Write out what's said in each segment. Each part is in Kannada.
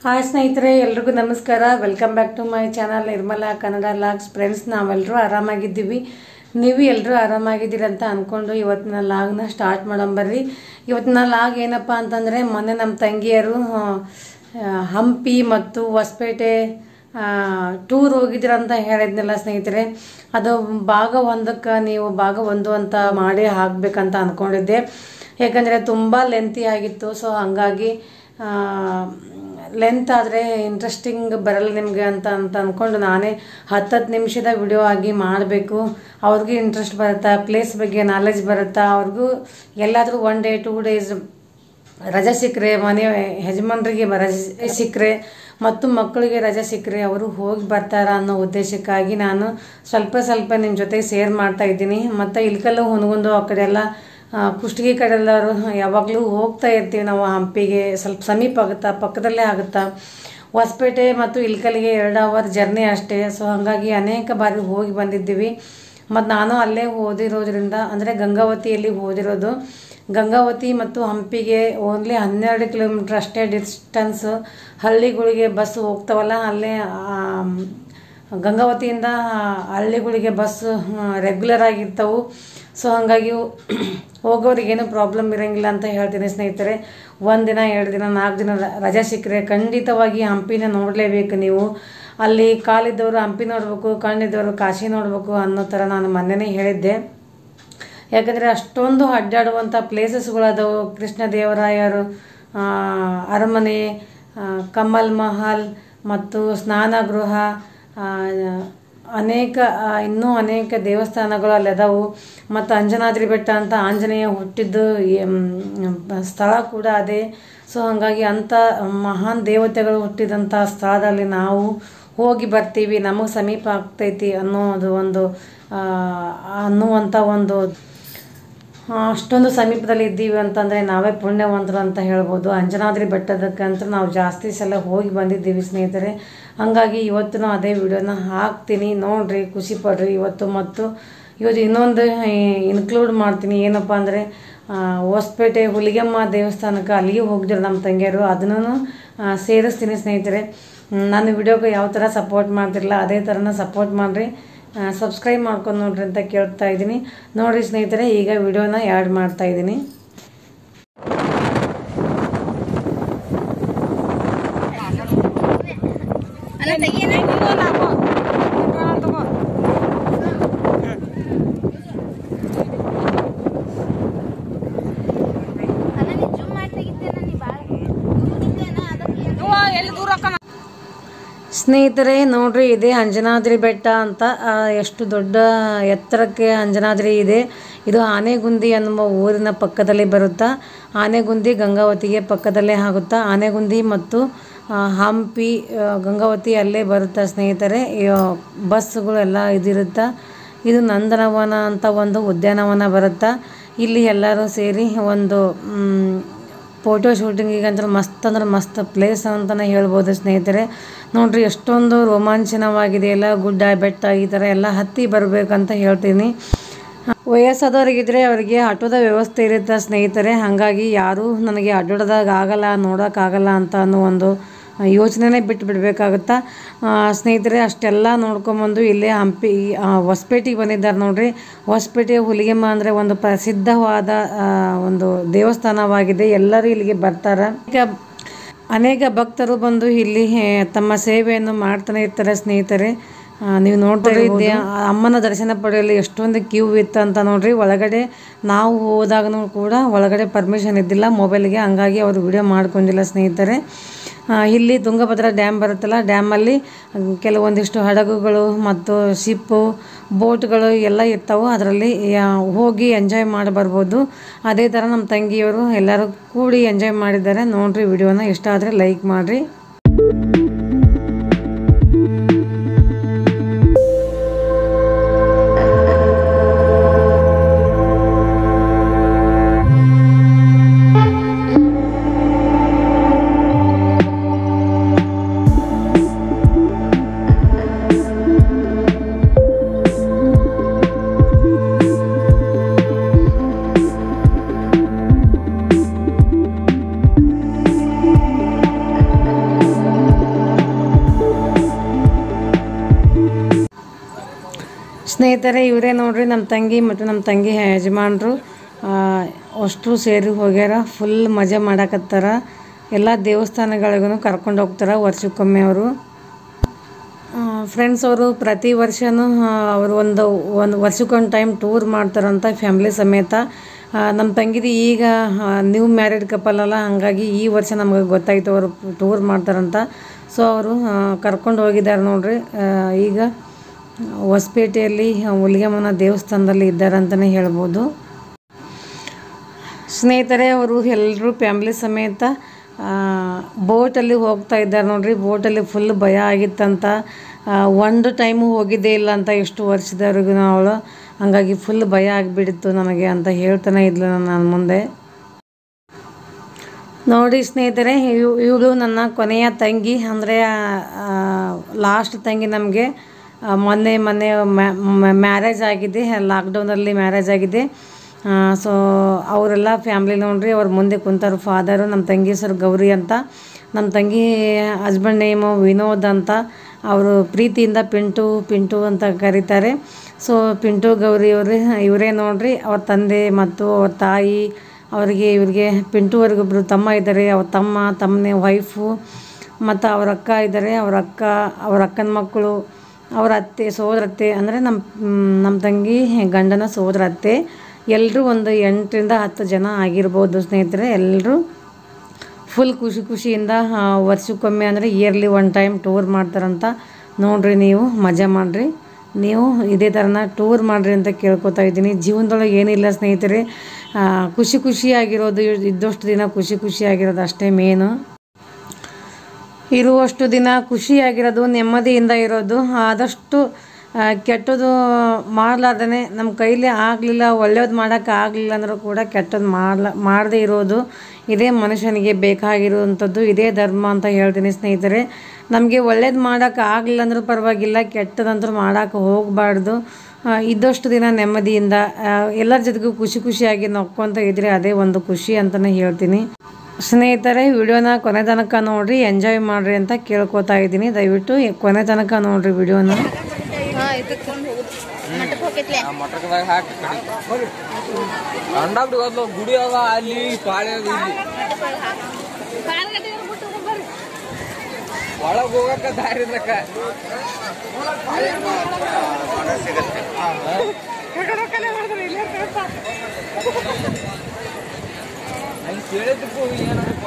ಹಾಯ್ ಸ್ನೇಹಿತರೆ ಎಲ್ರಿಗೂ ನಮಸ್ಕಾರ welcome back to my channel Nirmala Kannada vlogs friends ನಾವೆಲ್ಲರೂ ಆರಾಮಾಗಿದ್ದೀವಿ ನೀವು ಎಲ್ಲರೂ ಆರಾಮಾಗಿದ್ದೀರಿ ಅಂತ ಅಂದ್ಕೊಂಡು ಇವತ್ತಿನ ಲಾಗ್ನ ಸ್ಟಾರ್ಟ್ ಮಾಡಂಬರ್ರಿ ಇವತ್ತಿನ ಲಾಗ್ ಏನಪ್ಪ ಅಂತಂದರೆ ಮೊನ್ನೆ ನಮ್ಮ ತಂಗಿಯರು ಆ, ಹಂಪಿ ಮತ್ತು ಹೊಸಪೇಟೆ ಟೂರ್ ಹೋಗಿದ್ದೀರಂತ ಹೇಳಿದ್ನಲ್ಲ ಸ್ನೇಹಿತರೆ ಅದು ಭಾಗ ಒಂದಕ್ಕೆ ನೀವು ಭಾಗ ಒಂದು ಅಂತ ಮಾಡಿ ಹಾಕ್ಬೇಕಂತ ಅಂದ್ಕೊಂಡಿದ್ದೆ ಯಾಕಂದರೆ ತುಂಬ ಲೆಂತಿ ಆಗಿತ್ತು ಸೊ ಹಾಗಾಗಿ ಲೆಂತ್ ಆದರೆ ಇಂಟ್ರೆಸ್ಟಿಂಗ್ ಬರಲ್ಲ ನಿಮಗೆ ಅಂತ ಅಂತ ಅಂದ್ಕೊಂಡು ನಾನೇ ಹತ್ತತ್ತು ನಿಮಿಷದ ವಿಡಿಯೋ ಆಗಿ ಮಾಡಬೇಕು ಅವ್ರಿಗೂ ಇಂಟ್ರೆಸ್ಟ್ ಬರುತ್ತಾ ಪ್ಲೇಸ್ ಬಗ್ಗೆ ನಾಲೆಜ್ ಬರುತ್ತಾ ಅವ್ರಿಗೂ ಎಲ್ಲಾದರೂ ಒನ್ ಡೇ ಟೂ ಡೇಸ್ ರಜೆ ಸಿಕ್ಕರೆ ಮನೆ ಯಜಮಾನ್ರಿಗೆ ರಜೆ ಸಿಕ್ಕರೆ ಮತ್ತು ಮಕ್ಕಳಿಗೆ ರಜೆ ಸಿಕ್ಕರೆ ಅವರು ಹೋಗಿ ಬರ್ತಾರ ಅನ್ನೋ ಉದ್ದೇಶಕ್ಕಾಗಿ ನಾನು ಸ್ವಲ್ಪ ಸ್ವಲ್ಪ ನಿಮ್ಮ ಜೊತೆ ಶೇರ್ ಮಾಡ್ತಾ ಇದ್ದೀನಿ ಮತ್ತು ಇಲ್ಕಲ್ಲು ಹುನಗುಂದು ಆ ಕಡೆ ಎಲ್ಲ ಆ, ಕುಷ್ಟಗಿ ಕಡೆ ಎಲ್ಲರೂ ಯಾವಾಗಲೂ ಹೋಗ್ತಾ ಇರ್ತೀವಿ ನಾವು ಹಂಪಿಗೆ ಸ್ವಲ್ಪ ಸಮೀಪ ಆಗುತ್ತಾ ಪಕ್ಕದಲ್ಲೇ ಆಗುತ್ತಾ ಹೊಸಪೇಟೆ ಮತ್ತು ಇಲ್ಕಲ್ಗೆ ಎರಡು ಅವರ್ ಜರ್ನಿ ಅಷ್ಟೇ ಸೊ ಹಾಗಾಗಿ ಅನೇಕ ಬಾರಿ ಹೋಗಿ ಬಂದಿದ್ದೀವಿ ಮತ್ತು ನಾನು ಅಲ್ಲೇ ಓದಿರೋದ್ರಿಂದ ಅಂದರೆ ಗಂಗಾವತಿಯಲ್ಲಿ ಓದಿರೋದು ಗಂಗಾವತಿ ಮತ್ತು ಹಂಪಿಗೆ ಓನ್ಲಿ ಹನ್ನೆರಡು ಕಿಲೋಮೀಟ್ರ್ ಅಷ್ಟೇ ಡಿಸ್ಟನ್ಸ್ ಹಳ್ಳಿಗಳಿಗೆ ಬಸ್ ಹೋಗ್ತಾವಲ್ಲ ಅಲ್ಲೇ ಆಮ್, ಗಂಗಾವತಿಯಿಂದ ಹಳ್ಳಿಗಳಿಗೆ ಬಸ್ ರೆಗ್ಯುಲರ್ ಆಗಿರ್ತವು ಸೊ ಹಾಗಾಗಿ ಹೋಗೋರಿಗೇನು ಪ್ರಾಬ್ಲಮ್ ಇರೋಂಗಿಲ್ಲ ಅಂತ ಹೇಳ್ತೀನಿ ಸ್ನೇಹಿತರೆ ಒಂದು ದಿನ ಎರಡು ದಿನ ನಾಲ್ಕು ದಿನ ರ- ರಜೆ ಸಿಕ್ಕರೆ ಖಂಡಿತವಾಗಿ ಹಂಪಿನ ನೋಡಲೇಬೇಕು ನೀವು ಅಲ್ಲಿ ಕಾಲಿದ್ದವರು ಹಂಪಿ ನೋಡಬೇಕು ಕಣ್ಣಿದ್ದವರು ಕಾಶಿ ನೋಡಬೇಕು ಅನ್ನೋ ಥರ ನಾನು ಮೊನ್ನೆನೇ ಹೇಳಿದ್ದೆ ಯಾಕಂದರೆ ಅಷ್ಟೊಂದು ಅಡ್ಡಾಡುವಂಥ ಪ್ಲೇಸಸ್ಗಳದಾವು ಕೃಷ್ಣ ದೇವರಾಯರು ಆ, ಅರಮನೆ ಆ, ಕಮಲ್ ಮಹಲ್ ಮತ್ತು ಸ್ನಾನಗೃಹ ಆ, ಅನೇಕ ಆ, ಇನ್ನೂ ಅನೇಕ ದೇವಸ್ಥಾನಗಳು ಅಲ್ಲಿ ಅದಾವು ಮತ್ತು ಅಂಜನಾದ್ರಿ ಬೆಟ್ಟ ಅಂತ ಆಂಜನೇಯ ಹುಟ್ಟಿದ್ದು ಎಂ, ಸ್ಥಳ ಕೂಡ ಅದೇ ಸೊ ಹಾಗಾಗಿ ಅಂಥ ಮಹಾನ್ ದೇವತೆಗಳು ಹುಟ್ಟಿದಂಥ ಸ್ಥಳದಲ್ಲಿ ನಾವು ಹೋಗಿ ಬರ್ತೀವಿ ನಮಗೆ ಸಮೀಪ ಆಗ್ತೈತಿ ಅನ್ನೋದು ಒಂದು ಆ, ಅನ್ನುವಂಥ ಒಂದು ಆ, ಅಷ್ಟೊಂದು ಸಮೀಪದಲ್ಲಿ ಇದ್ದೀವಿ ಅಂತಂದರೆ ನಾವೇ ಪುಣ್ಯವಂತರು ಅಂತ ಹೇಳ್ಬೋದು ಅಂಜನಾದ್ರಿ ಬೆಟ್ಟದಕ್ಕಂತೂ ನಾವು ಜಾಸ್ತಿ ಸಲ ಹೋಗಿ ಬಂದಿದ್ದೀವಿ ಸ್ನೇಹಿತರೆ ಹಾಗಾಗಿ ಇವತ್ತು ಅದೇ ವಿಡಿಯೋನ ಹಾಕ್ತೀನಿ ನೋಡ್ರಿ ಖುಷಿ ಪಡ್ರಿ ಇವತ್ತು ಮತ್ತು ಇವತ್ತು ಇನ್ನೊಂದು ಇನ್ಕ್ಲೂಡ್ ಮಾಡ್ತೀನಿ ಏನಪ್ಪ ಅಂದರೆ ಹೊಸಪೇಟೆ ಹುಲಿಗೆಮ್ಮ ದೇವಸ್ಥಾನಕ್ಕೆ ಅಲ್ಲಿಗೆ ಹೋಗಿದ್ರು ನಮ್ಮ ತಂಗಿಯರು ಅದನ್ನು ಸೇರಿಸ್ತೀನಿ ಸ್ನೇಹಿತರೆ ಹ್ಮ್, ನಾನು ವಿಡಿಯೋಗೆ ಯಾವ ಥರ ಸಪೋರ್ಟ್ ಮಾಡ್ತಿರಲ್ಲ ಅದೇ ಥರನ ಸಪೋರ್ಟ್ ಮಾಡಿರಿ ಸಬ್ಸ್ಕ್ರೈಬ್ ಮಾಡ್ಕೊಂಡು ನೋಡ್ರಿ ಅಂತ ಕೇಳ್ತಾ ಇದ್ದೀನಿ ನೋಡಿರಿ ಸ್ನೇಹಿತರೆ ಈಗ ವಿಡಿಯೋನ ಆ್ಯಡ್ ಮಾಡ್ತಾ ಇದ್ದೀನಿ ಅಲ್ಲ ತೆಗಿಯನ ಅಲ್ಲ ನೀ ಜೂಮ್ ಮಾಡಿ ತೆಗಿತೇನ ನೀ ಬಾಳ ದೂರಿದ್ದೇನ ಅದಕ್ಕೆ ಎಲ್ಲಿ ದೂರ ಸ್ನೇಹಿತರೆ ನೋಡ್ರಿ ಇದೇ ಅಂಜನಾದ್ರಿ ಬೆಟ್ಟ ಅಂತ ಆ, ಎಷ್ಟು ದೊಡ್ಡ ಎತ್ತರಕ್ಕೆ ಅಂಜನಾದ್ರಿ ಇದೆ ಇದು ಆನೆಗುಂದಿ ಅನ್ನುವ ಊರಿನ ಪಕ್ಕದಲ್ಲಿ ಬರುತ್ತಾ ಆನೆಗುಂದಿ ಗಂಗಾವತಿಗೆ ಪಕ್ಕದಲ್ಲೇ ಆಗುತ್ತಾ ಆನೆಗುಂದಿ ಮತ್ತು ಆ, ಹಂಪಿ ಆ, ಗಂಗಾವತಿ ಅಲ್ಲೇ ಬರುತ್ತಾ ಸ್ನೇಹಿತರೆ ಈ, ಆ, ಬಸ್ಸುಗಳು ಎಲ್ಲ ಇದಿರುತ್ತಾ ಇದು ನಂದನವನ ಅಂತ ಒಂದು ಉದ್ಯಾನವನ ಬರುತ್ತಾ ಇಲ್ಲಿ ಎಲ್ಲರೂ ಸೇರಿ ಒಂದು ಮ್, ಫೋಟೋ ಶೂಟಿಂಗಿಗೆ ಅಂದ್ರೆ ಮಸ್ತ್ ಅಂದ್ರೆ ಮಸ್ತ್ ಪ್ಲೇಸ್ ಅಂತಲೇ ಹೇಳ್ಬೋದು ಸ್ನೇಹಿತರೆ ನೋಡ್ರಿ ಎಷ್ಟೊಂದು ರೋಮಾಂಚನವಾಗಿದೆ ಎಲ್ಲ ಗುಡ್ಡ ಬೆಟ್ಟ ಈ ಥರ ಎಲ್ಲ ಹತ್ತಿ ಬರಬೇಕಂತ ಹೇಳ್ತೀನಿ ವಯಸ್ಸಾದವರಿಗಿದ್ರೆ ಅವರಿಗೆ ಆಟೋದ ವ್ಯವಸ್ಥೆ ಇರುತ್ತೆ ಸ್ನೇಹಿತರೆ ಹಾಗಾಗಿ ಯಾರೂ ನನಗೆ ಅಡ್ಡಾಡೋದಾಗ ಆಗಲ್ಲ ನೋಡೋಕ್ಕಾಗಲ್ಲ ಅಂತ ಅನ್ನೋ ಒಂದು ಯೋಚನೆನೇ ಬಿಟ್ಟು ಬಿಡಬೇಕಾಗುತ್ತಾ ಸ್ನೇಹಿತರೆ ಅಷ್ಟೆಲ್ಲ ನೋಡ್ಕೊಂಬಂದು ಇಲ್ಲೇ ಹಂಪಿ ಆ, ಹೊಸಪೇಟೆಗೆ ಬಂದಿದ್ದಾರೆ ನೋಡ್ರಿ ಹೊಸಪೇಟೆ ಹುಲಿಗೆಮ್ಮ ಅಂದರೆ ಒಂದು ಪ್ರಸಿದ್ಧವಾದ ಆ, ಒಂದು ದೇವಸ್ಥಾನವಾಗಿದೆ ಎಲ್ಲರೂ ಇಲ್ಲಿಗೆ ಬರ್ತಾರೆ ಈಗ ಅನೇಕ ಭಕ್ತರು ಬಂದು ಇಲ್ಲಿ ಆ, ತಮ್ಮ ಸೇವೆಯನ್ನು ಮಾಡ್ತಾನೆ ಇರ್ತಾರೆ ಸ್ನೇಹಿತರೆ ಆ, ನೀವು ನೋಡ್ತಾ ಇದ್ದೆ ಅಮ್ಮನ ದರ್ಶನ ಪಡೆಯಲು ಎಷ್ಟೊಂದು ಕ್ಯೂ ಇತ್ತು ಅಂತ ನೋಡ್ರಿ ಒಳಗಡೆ ನಾವು ಹೋದಾಗನೂ ಕೂಡ ಒಳಗಡೆ ಪರ್ಮಿಷನ್ ಇದ್ದಿಲ್ಲ ಮೊಬೈಲ್ಗೆ ಹಂಗಾಗಿ ಅವರು ವಿಡಿಯೋ ಮಾಡ್ಕೊಂಡಿಲ್ಲ ಸ್ನೇಹಿತರೆ ಆ, ಇಲ್ಲಿ ತುಂಗಭದ್ರಾ ಡ್ಯಾಮ್ ಬರುತ್ತಲ್ಲ ಡ್ಯಾಮಲ್ಲಿ ಕೆಲವೊಂದಿಷ್ಟು ಹಡಗುಗಳು ಮತ್ತು ಶಿಪ್ಪು ಬೋಟ್ಗಳು ಎಲ್ಲ ಇರ್ತಾವೆ ಅದರಲ್ಲಿ ಹೋಗಿ ಎಂಜಾಯ್ ಮಾಡಿ ಬರ್ಬೋದು ಅದೇ ಥರ ನಮ್ಮ ತಂಗಿಯವರು ಎಲ್ಲರೂ ಕೂಡಿ ಎಂಜಾಯ್ ಮಾಡಿದ್ದಾರೆ ನೋಡ್ರಿ ವಿಡಿಯೋನ ಇಷ್ಟ ಆದರೆ ಲೈಕ್ ಮಾಡಿರಿ ಅಲ್ಲ ಸ್ನೇಹಿತರೆ ಇವರೇ ನೋಡ್ರಿ ನಮ್ಮ ತಂಗಿ ಮತ್ತು ನಮ್ಮ ತಂಗಿ ಯಜಮಾನ್ರು ಆ, ಅಷ್ಟ್ರು ಸೇರಿ ಹೋಗ್ಯಾರ ಫುಲ್ ಮಜಾ ಮಾಡಕತ್ತಾರ ಎಲ್ಲ ದೇವಸ್ಥಾನಗಳಿಗೂ ಕರ್ಕೊಂಡು ಹೋಗ್ತಾರ ವರ್ಷಕ್ಕೊಮ್ಮೆ ಅವರು ಫ್ರೆಂಡ್ಸ್ ಅವರು ಪ್ರತಿ ವರ್ಷವೂ ಅವರು ಒಂದು ಒಂದು ವರ್ಷಕ್ಕೊಂದು ಟೈಮ್ ಟೂರ್ ಮಾಡ್ತಾರಂತ ಫ್ಯಾಮ್ಲಿ ಸಮೇತ ಆ, ನಮ್ಮ ತಂಗಿದು ಈಗ ನ್ಯೂ ಮ್ಯಾರಿಡ್ ಕಪಲ್ ಅಲ್ಲ ಹಾಗಾಗಿ ಈ ವರ್ಷ ನಮಗೆ ಗೊತ್ತಾಯ್ತು ಅವರು ಟೂರ್ ಮಾಡ್ತಾರಂತ ಸೊ ಅವರು ಕರ್ಕೊಂಡು ಹೋಗಿದ್ದಾರೆ ನೋಡ್ರಿ ಆ, ಈಗ ಹೊಸಪೇಟೆಯಲ್ಲಿ ಹುಲಿಗೆಮ್ಮನ ದೇವಸ್ಥಾನದಲ್ಲಿ ಇದ್ದಾರೆ ಅಂತಲೇ ಹೇಳ್ಬೋದು ಸ್ನೇಹಿತರೆ ಅವರು ಎಲ್ಲರೂ ಫ್ಯಾಮ್ಲಿ ಸಮೇತ ಬೋಟಲ್ಲಿ ಹೋಗ್ತಾ ಇದ್ದಾರೆ ನೋಡ್ರಿ ಬೋಟಲ್ಲಿ ಫುಲ್ ಭಯ ಆಗಿತ್ತಂತ ಆ, ಒಂದು ಟೈಮು ಹೋಗಿದ್ದೇ ಇಲ್ಲ ಅಂತ ಎಷ್ಟು ವರ್ಷದವರೆಗೂ ಅವಳು ಹಂಗಾಗಿ ಫುಲ್ ಭಯ ಆಗಿಬಿಡಿತ್ತು ನನಗೆ ಅಂತ ಹೇಳ್ತಾನೆ ಇದ್ಲು ನನ್ನ ಮುಂದೆ ನೋಡಿ ಸ್ನೇಹಿತರೆ ಇವ್- ಇವಳು ನನ್ನ ಕೊನೆಯ ತಂಗಿ ಅಂದರೆ ಲಾಸ್ಟ್ ತಂಗಿ ನಮಗೆ ಮೊನ್ನೆ ಮೊನ್ನೆ ಮ್ಯಾರೇಜ್ ಆಗಿದೆ ಲಾಕ್ಡೌನಲ್ಲಿ ಮ್ಯಾರೇಜ್ ಆಗಿದೆ ಸೊ ಅವರೆಲ್ಲ ಫ್ಯಾಮ್ಲಿ ನೋಡ್ರಿ ಅವ್ರ ಮುಂದೆ ಕುಂತಾರು ಫಾದರು ನಮ್ಮ ತಂಗಿ ಹೆಸರು ಗೌರಿ ಅಂತ ನಮ್ಮ ತಂಗಿ ಹಸ್ಬೆಂಡ್ ನೇಮು ವಿನೋದ್ ಅಂತ ಅವರು ಪ್ರೀತಿಯಿಂದ ಪಿಂಟು ಪಿಂಟು ಅಂತ ಕರೀತಾರೆ ಸೊ ಪಿಂಟು ಗೌರಿ ಅವರು ಇವರೇ ನೋಡ್ರಿ ಅವ್ರ ತಂದೆ ಮತ್ತು ಅವ್ರ ತಾಯಿ ಅವರಿಗೆ ಇವ್ರಿಗೆ ಪಿಂಟುವರೆಗೊಬ್ಬರು ತಮ್ಮ ಇದ್ದಾರೆ ಅವ್ರ ತಮ್ಮ ತಮ್ಮನೇ ವೈಫು ಮತ್ತು ಅವ್ರ ಅಕ್ಕ ಇದ್ದಾರೆ ಅವ್ರ ಅಕ್ಕ ಅವ್ರ ಅಕ್ಕನ ಮಕ್ಕಳು ಅವ್ರ ಅತ್ತೆ ಸೋದರತ್ತೆ ಅಂದರೆ ನಮ್ಮ ನಮ್ಮ ತಂಗಿ ಗಂಡನ ಸೋದರ ಅತ್ತೆ ಎಲ್ಲರೂ ಒಂದು ಎಂಟರಿಂದ ಹತ್ತು ಜನ ಆಗಿರ್ಬೋದು ಸ್ನೇಹಿತರೆ ಎಲ್ಲರೂ ಫುಲ್ ಖುಷಿ ಖುಷಿಯಿಂದ ಆ, ವರ್ಷಕ್ಕೊಮ್ಮೆ ಅಂದರೆ ಇಯರ್ಲಿ ಒನ್ ಟೈಮ್ ಟೂರ್ ಮಾಡ್ತಾರಂತ ನೋಡ್ರಿ ನೀವು ಮಜಾ ಮಾಡಿರಿ ನೀವು ಇದೇ ಥರನ ಟೂರ್ ಮಾಡಿರಿ ಅಂತ ಕೇಳ್ಕೊತಾ ಇದ್ದೀನಿ ಜೀವನದೊಳಗೆ ಏನಿಲ್ಲ ಸ್ನೇಹಿತರೆ ಆ, ಖುಷಿ ಖುಷಿಯಾಗಿರೋದು ಇದ್ದಷ್ಟು ದಿನ ಖುಷಿ ಖುಷಿಯಾಗಿರೋದು ಅಷ್ಟೇ ಮೇನು ಇರುವಷ್ಟು ದಿನ ಖುಷಿಯಾಗಿರೋದು ನೆಮ್ಮದಿಯಿಂದ ಇರೋದು ಆದಷ್ಟು ಆ, ಕೆಟ್ಟದ್ದು ಮಾಡಲಾರ್ದೇ ನಮ್ಮ ಕೈಲಿ ಆಗಲಿಲ್ಲ ಒಳ್ಳೇದು ಮಾಡೋಕ್ಕೆ ಆಗಲಿಲ್ಲ ಅಂದರೂ ಕೂಡ ಕೆಟ್ಟದ್ದು ಮಾಡಲ ಮಾಡದೇ ಇರೋದು ಇದೇ ಮನುಷ್ಯನಿಗೆ ಬೇಕಾಗಿರುವಂಥದ್ದು ಇದೇ ಧರ್ಮ ಅಂತ ಹೇಳ್ತೀನಿ ಸ್ನೇಹಿತರೆ ನಮಗೆ ಒಳ್ಳೇದು ಮಾಡೋಕ್ಕೆ ಆಗಲಿಲ್ಲ ಅಂದರೂ ಪರವಾಗಿಲ್ಲ ಕೆಟ್ಟದಂತೂ ಮಾಡೋಕ್ಕೆ ಹೋಗಬಾರ್ದು ಇದ್ದಷ್ಟು ದಿನ ನೆಮ್ಮದಿಯಿಂದ ಆ, ಎಲ್ಲರ ಜೊತೆಗೂ ಖುಷಿ ಖುಷಿಯಾಗಿ ನಕ್ಕೊಂತ ಇದ್ರೆ ಅದೇ ಒಂದು ಖುಷಿ ಅಂತಲೇ ಹೇಳ್ತೀನಿ ಸ್ನೇಹಿತರೆ ವಿಡಿಯೋನ ಕೊನೆ ತನಕ ನೋಡ್ರಿ ಎಂಜಾಯ್ ಮಾಡ್ರಿ ಅಂತ ಕೇಳ್ಕೊತಾ ಇದ್ದೀನಿ ದಯವಿಟ್ಟು ಕೊನೆ ತನಕ ನೋಡ್ರಿ ವಿಡಿಯೋನ ಹಾ ಇದಕ್ಕೆ ಮಠಕ್ಕೆ ಹೋಗಿತ್ಲೆ ಆ ಮಟಕದಾಗ ಹಾಕಿ ಕಡಿ ಕಂಡಾಬಿಡಿ ಹೋದ್ಲು ಗುಡಿ ಅದ ಅಲ್ಲಿ ಪಾಳೆ ಅದ ಇಲ್ಲಿ ಒಳಗ್ ಹೋಗಕ್ಕ ದಾರಿ ಇಲ್ಲಕ್ಕ ಹಂಗೆ ಕೇಳಿದ್ದಕ್ಕೂ ಏನಾದ್ರು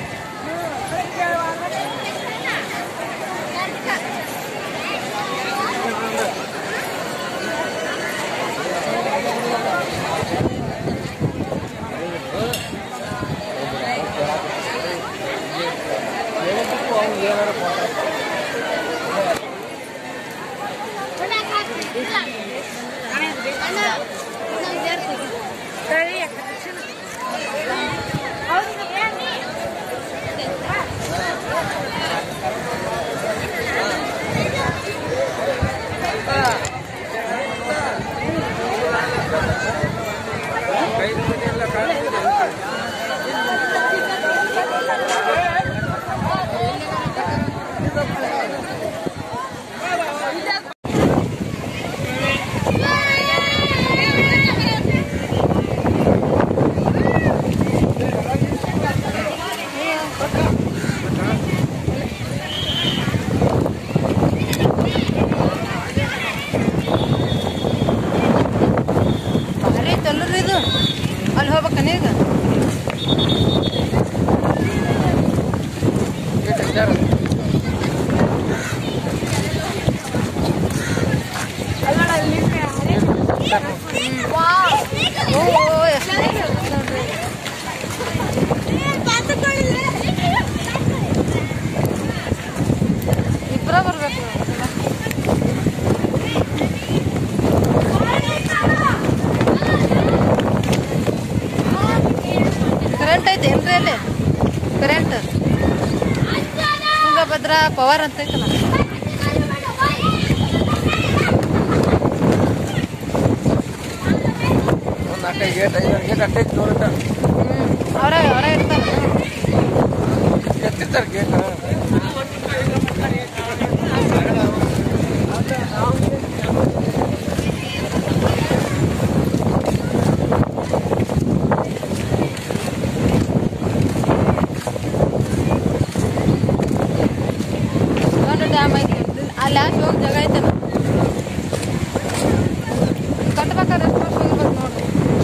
ಕೇಳಿದ್ದಕ್ಕೂ ಅವ್ನು ಏನಾರು ಕೈ ಮುಗಿದಿಲ್ಲ ಕಾಣಿಸ್ತಿದೆ ಭಾರಿ ಐತಲ್ರಿ ಇದು ಅಲ್ಲಿ ಹೋಗ್ಬೇಕನ ಈಗ ಓ ಓ, ಎಷ್ಟ್ ಚೆನ್ನಾಗೈತೆ ನೋಡ್ರಿ. ಇಬ್ರ ಬರ್ಬೇಕು ಕರೆಂಟ್ ಐತೆ ಏನ್ರಿ ಅಲ್ಲಿ ಕರೆಂಟ್ ತುಂಗಭದ್ರ ಪವರ್ ಅಂತ ಐತಲ್ಲ ಒಂದು ನಾಲ್ಕೈದು ಗೇಟ್ ಐದು ಗೇಟ್ ಅಟ್ಟೈತಿ ನೋಡಕ್ಕ ಹ್ಮ್ ಅವರ ಅವರ ಇರ್ತಾರೆ ಎತ್ತಿರ್ತಾರೆ ಗೇಟ್ ಒಂದು ಜಾಗ ಐತಲ್ಲ ಕಟ್ಬೇಕಾದ್ರೆ ಎಷ್ಟು ವರ್ಷ ಹೋಗಿರ್ಬೇಕು ನೋಡ್ರಿ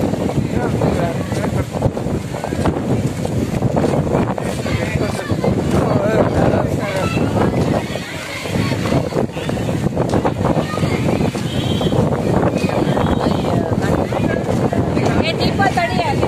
ಏ ದೀಪ ತಡಿ ಅಲ್ಲಿ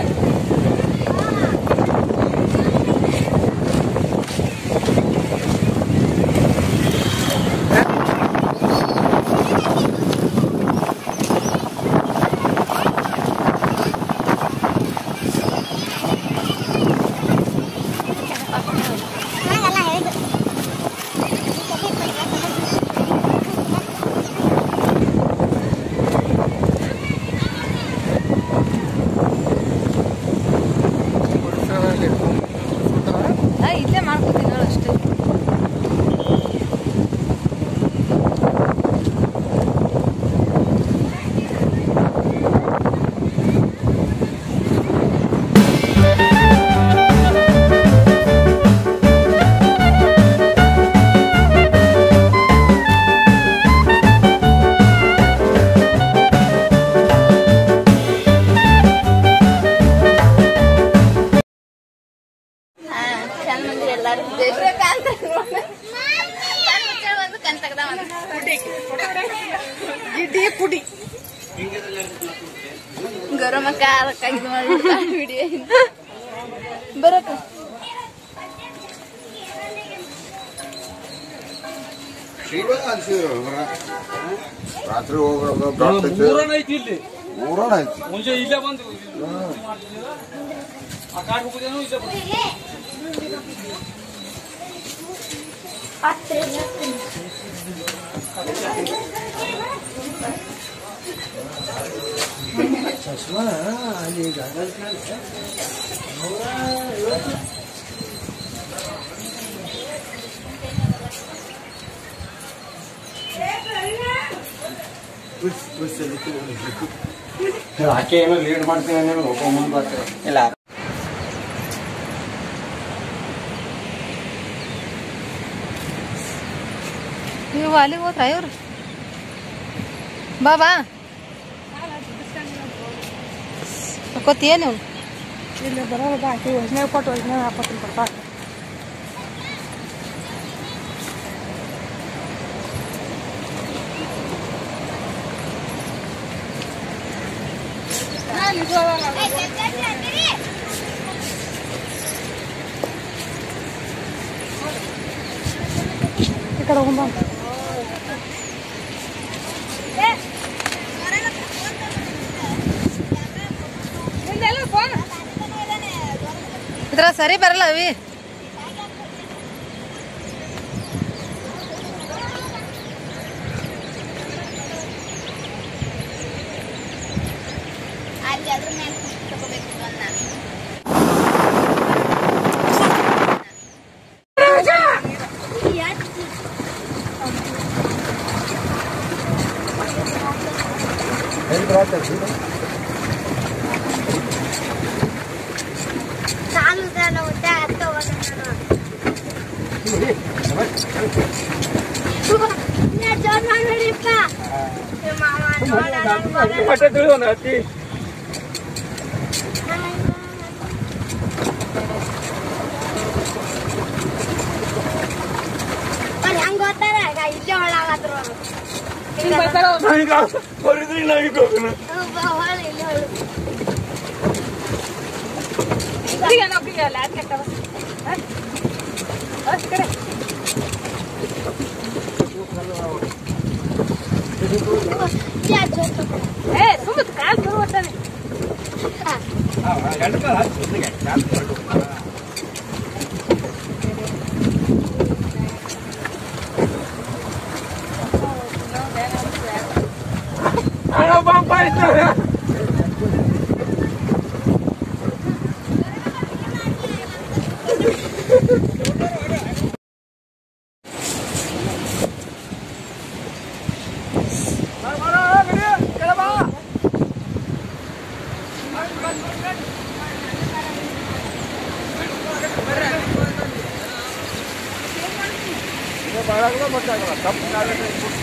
ನಾ ಇಲ್ಲೇ ಮಾಡ್ಕೋತೀನಿ ಹೇಳು ಅಷ್ಟೇ ಚಂದ ಮಂದಿರ ಎಲ್ಲಾರು ಒಂದು ಕಣ್ ತೆಗ್ದ ಗಿಡ್ಡಿ ಪುಡಿ ಗೌರಮ್ಮ ಕಾರಕ್ಕಾಗಿ ಮಾಡಿ ವಿಡಿಯೋ ಬರಕ ರಾತ್ರಿ ಹೋಗ್ಬೇಕು ಮೂರನ ಐತಿ ಇಲ್ಲಿ ಮೂರಣ ಐತಿ ಮುಂಚೆ ಇಲ್ಲೇ ಬಂದು ಆ ಕಾಡ್ ಹೋಗುದೇನೋ ಇಲ್ಲೇ ಬಂದು ಆಕೆ ಏನೋ ಲೀಡ್ ಮಾಡ್ತೀನಿ ಅನ್ನೋ ಒಬ್ಬ ಮುಂದೆ ಬರ್ತಾರೆ ಇಲ್ಲ ನೀವು ಅಲ್ಲಿಗೆ ಹೋದ್ರ ಇವ್ರು ಬಾ ಬಾ ಗೊತ್ತೀಯ ನೀವು ಇಲ್ಲಿ ಬರೋಲ್ಲ ಆಕಿ ಯೋಜನೆ ಕೊಟ್ಟು ಯೋಜನೆ ಹಾಕೋತೀನಿ ಬರ್ತಾ ಈ ಕಡೆ ಹೋಗ್ಬಾ ಇದ್ರ ಸರಿ ಬರಲ್ಲ ಅವಿ ಅಲ್ಲಿ ಅದ್ರ ಮೇಲೆ ತಗೋಬೇಕು ಅನ್ನ ಚಾಲು ಜನ ಊಟ ಹತ್ತು ಜೋರ್ ಮಾಡ್ಬೇಡಿಪ್ಪ ಮಾಮ ನೋಡ ಬಟ್ಟೆ ತಿಳಿದ ಹತ್ತಿ ಅವ್ರು ಹೆಂಗ್ ಓದ್ತಾರ ಇಲ್ಲೇ ಹೊಳಾಗದ್ರು ಹೊರಿದ್ರಿ ನಾವಿದ್ದು ಹೊಳ ಇಲ್ಲೇ ಹೊಳ ಬಾ ಮಾಡಲ್ಲ ಮತ್ತೆ ಆಗಲ್ಲ ತಪ್ಪು ನಾವೇ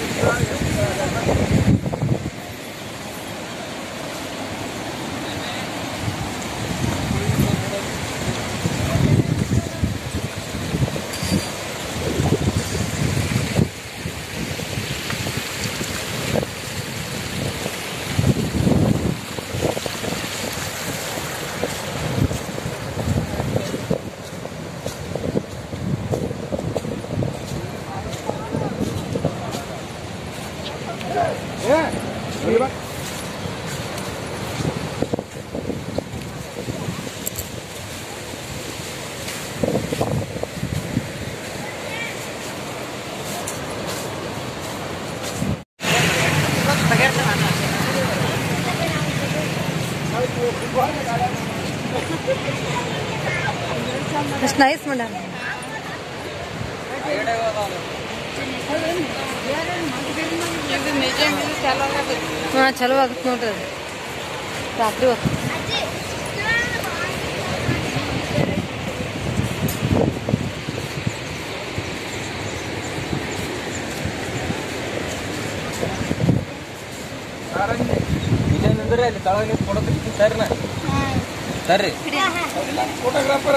ಎಷ್ಟು ನೈಸ್ ಮಾಡ್ಯಾರ ಹಾಂ ಚಲೋ ಆಗತ್ತೆ ನೋಡ್ರಿ ಅದು ರಾತ್ರಿ ಹೊತ್ತು ಇದೇನಂದ್ರೆ ಅಲ್ಲಿ ತಳಗ ನಿಂತು ಫೋಟೋ ತೆಗಿತೀನಿ ಸರಿ ನಾ ಸರಿ ಫೋಟೋಗ್ರಾಫರ್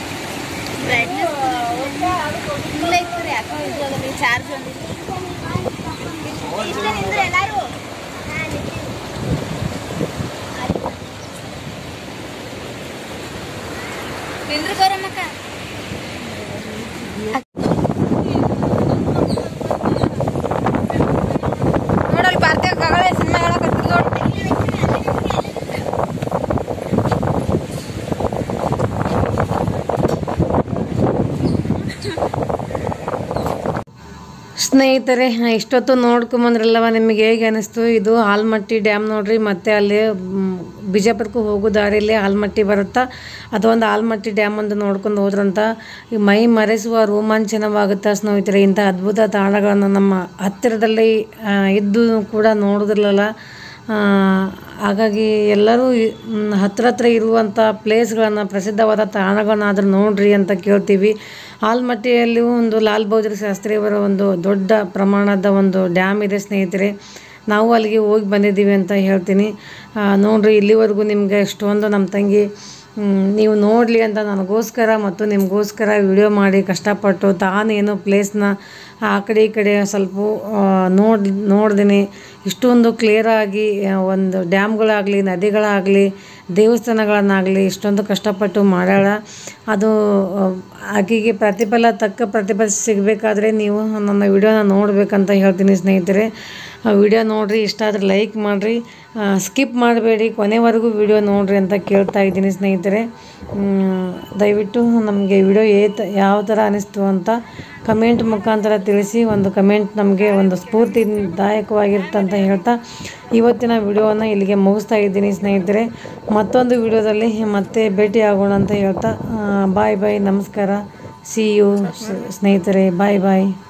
ಚಾರ್ಜ್ ನಿಂದ್ರೆ ಎಲ್ಲಾರು ನಿಂದ್ರ ಗೌರಮ್ಮಕ್ಕ ನೋಡಲ್ಲಿ ಭಾರತೀಯ ಕಗಳ ಸಿನಿಮಾ ಹೇಳಕತ್ತಿಲ್ಲ ನೋಡಿ ಸ್ನೇಹಿತರೆ ಇಷ್ಟೊತ್ತು ನೋಡ್ಕೊಂಬಂದ್ರಲ್ಲವ ನಿಮಗೆ ಹೇಗೆ ಅನಿಸ್ತು ಇದು ಆಲ್ಮಟ್ಟಿ ಡ್ಯಾಮ್ ನೋಡ್ರಿ ಮತ್ತೆ ಅಲ್ಲಿ ಮ್, ಬಿಜಾಪುರಕ್ಕೂ ಹೋಗೋ ದಾರಿಯಲ್ಲಿ ಆಲ್ಮಟ್ಟಿ ಬರುತ್ತಾ ಅದೊಂದು ಆಲ್ಮಟ್ಟಿ ಡ್ಯಾಮ್ ಒಂದು ನೋಡ್ಕೊಂಡು ಹೋದ್ರಂತ ಈ ಮೈ ಮರೆಸುವ ರೋಮಾಂಚನವಾಗುತ್ತಾ ಸ್ನೇಹಿತರೆ ಇಂಥ ಅದ್ಭುತ ತಾಣಗಳನ್ನು ನಮ್ಮ ಹತ್ತಿರದಲ್ಲಿ ಆ, ಇದ್ದು ಕೂಡ ನೋಡೋದಿಲ್ಲಲ್ಲ ಆ, ಹಾಗಾಗಿ ಎಲ್ಲರೂ ಈ- ಮ್, ಹತ್ರ ಹತ್ರ ಇರುವಂಥ ಪ್ಲೇಸ್ಗಳನ್ನು ಪ್ರಸಿದ್ಧವಾದ ತಾಣಗಳನ್ನಾದ್ರೂ ನೋಡ್ರಿ ಅಂತ ಕೇಳ್ತೀವಿ ಆಲ್ಮಟ್ಟಿಯಲ್ಲಿಯೂ ಒಂದು ಲಾಲ್ ಬಹದ್ದೂರ್ ಶಾಸ್ತ್ರಿಯವರ ಒಂದು ದೊಡ್ಡ ಪ್ರಮಾಣದ ಒಂದು ಡ್ಯಾಮ್ ಇದೆ ಸ್ನೇಹಿತರೆ ನಾವು ಅಲ್ಲಿಗೆ ಹೋಗಿ ಬಂದಿದ್ದೀವಿ ಅಂತ ಹೇಳ್ತೀನಿ ಆ, ನೋಡ್ರಿ ಇಲ್ಲಿವರೆಗೂ ನಿಮಗೆ ಎಷ್ಟೊಂದು ನಮ್ಮ ತಂಗಿ ಮ್, ನೀವು ನೋಡಲಿ ಅಂತ ನನಗೋಸ್ಕರ ಮತ್ತು ನಿಮಗೋಸ್ಕರ ವಿಡಿಯೋ ಮಾಡಿ ಕಷ್ಟಪಟ್ಟು ತಾನೇನು ಪ್ಲೇಸ್ನ ಆ ಕಡೆ ಈ ಕಡೆ ಸ್ವಲ್ಪ ನೋಡಿ ನೋಡ್ತೀನಿ ಇಷ್ಟೊಂದು ಕ್ಲಿಯರಾಗಿ ಒಂದು ಡ್ಯಾಮ್ಗಳಾಗಲಿ ನದಿಗಳಾಗಲಿ ದೇವಸ್ಥಾನಗಳನ್ನಾಗಲಿ ಇಷ್ಟೊಂದು ಕಷ್ಟಪಟ್ಟು ಮಾಡ್ಯಾಳ ಅದು ಆ, ಆಕೆಗೆ ಪ್ರತಿಫಲ ತಕ್ಕ ಪ್ರತಿಫಲ ಸಿಗಬೇಕಾದ್ರೆ ನೀವು ನನ್ನ ವಿಡಿಯೋನ ನೋಡಬೇಕಂತ ಹೇಳ್ತೀನಿ ಸ್ನೇಹಿತರೆ ಆ ವಿಡಿಯೋ ನೋಡಿರಿ ಇಷ್ಟ ಆದರೆ ಲೈಕ್ ಮಾಡಿರಿ ಸ್ಕಿಪ್ ಮಾಡಬೇಡಿ ಕೊನೆವರೆಗೂ ವಿಡಿಯೋ ನೋಡಿರಿ ಅಂತ ಕೇಳ್ತಾ ಇದ್ದೀನಿ ಸ್ನೇಹಿತರೆ ಮ್, ದಯವಿಟ್ಟು ನಮಗೆ ವಿಡಿಯೋ ಏತ ಯಾವ ಥರ ಅನಿಸ್ತು ಅಂತ ಕಮೆಂಟ್ ಮುಖಾಂತರ ತಿಳಿಸಿ ಒಂದು ಕಮೆಂಟ್ ನಮಗೆ ಒಂದು ಸ್ಫೂರ್ತಿದಾಯಕವಾಗಿರುತ್ತೆ ಅಂತ ಹೇಳ್ತಾ ಇವತ್ತಿನ ವಿಡಿಯೋನ ಇಲ್ಲಿಗೆ ಮುಗಿಸ್ತಾ ಇದ್ದೀನಿ ಸ್ನೇಹಿತರೆ ಮತ್ತೊಂದು ವಿಡಿಯೋದಲ್ಲಿ ಮತ್ತೆ ಭೇಟಿ ಆಗೋಣ ಅಂತ ಹೇಳ್ತಾ ಬಾಯ್ ಬಾಯ್ ನಮಸ್ಕಾರ ಸಿ ಯು ಸ್ನೇಹಿತರೆ ಬಾಯ್ ಬಾಯ್